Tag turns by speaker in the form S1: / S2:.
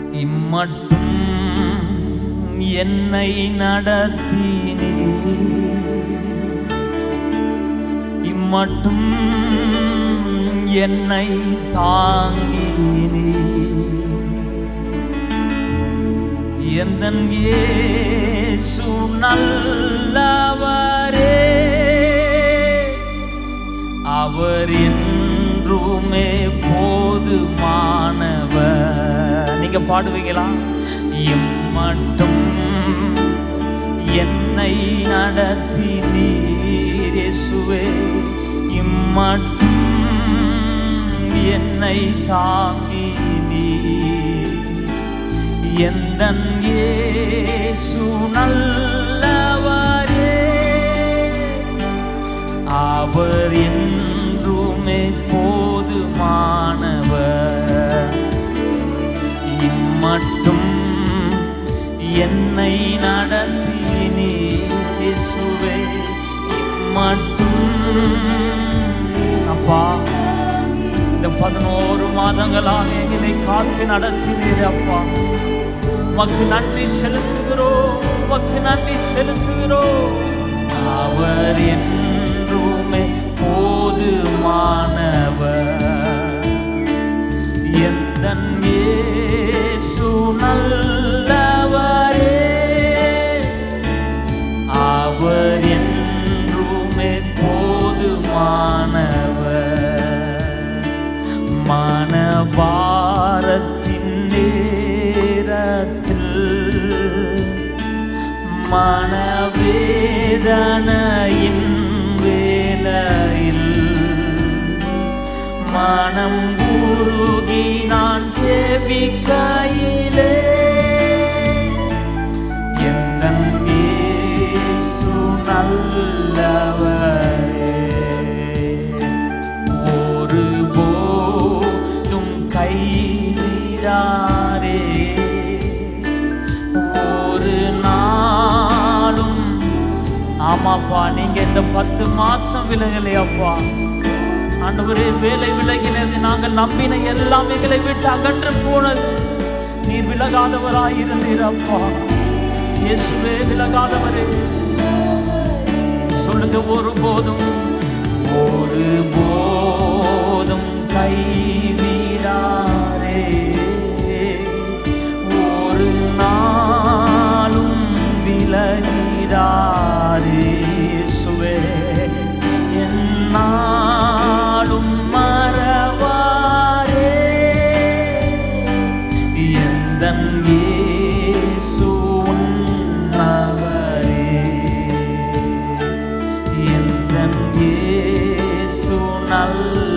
S1: இம்மட்டும் என்னை நடத்தினே இம்மட்டும் என்னை தாங்கினே எந்தன் இயேசு நல்லவரே அவர் என்றுமே போதுமானவர் நீங்க பாடுவீங்களா இம்மட்டும் என்னை நடத்தி நீரேசுவே இம்மட்டும் என்னை தாங்கி நீர் எந்தன் இயேசு நல்லவரே அவர் என்றுமே போதுமானவர் இம்மட்டும் என்னை நடத்தினே இயேசுவே இம்மட்டும் அப்பா இந்த பதினோரு மாதங்களாக எங்களை காத்து நடத்தினீர் அப்பா உமக்கு நன்றி செலுத்துகிறோம் உமக்கு நன்றி செலுத்துகிறோம் அவர் என்றுமே போதுமானவர் எந்தன் இயேசு நல்லவரே அவர் என்றுமே போதுமானவர் மனபாரத்தின் நேரத்தில் மனவேதனையின் வேலையில் மனம் உருகி நான் ஜெபிக்கையிலே எந்தன் இயேசு நல்லவரே ஒரு போதும் கைவிடாரே ஒரு நாளும் ஆமாப்பா நீங்க இந்த பத்து மாசம் விலகலையாப்பா ஆண்டவரே வேலை விலகினது நாங்கள் நம்பின எல்லாம் எங்களை விட்டு அகன்று போனது நீர் விலகாதவராயிருந்தீர் அப்பா இயேசுவே விலகாதவரே சொல்லுங்க ஒரு போதும் ஒரு போதும் கைவிடாரே ஒரு நாளும் விலகிடாரே இயேசுவே என்னாலும் மறவாரே எந்தன் இயேசு உன்னவரே எந்தன் இயேசு நல்ல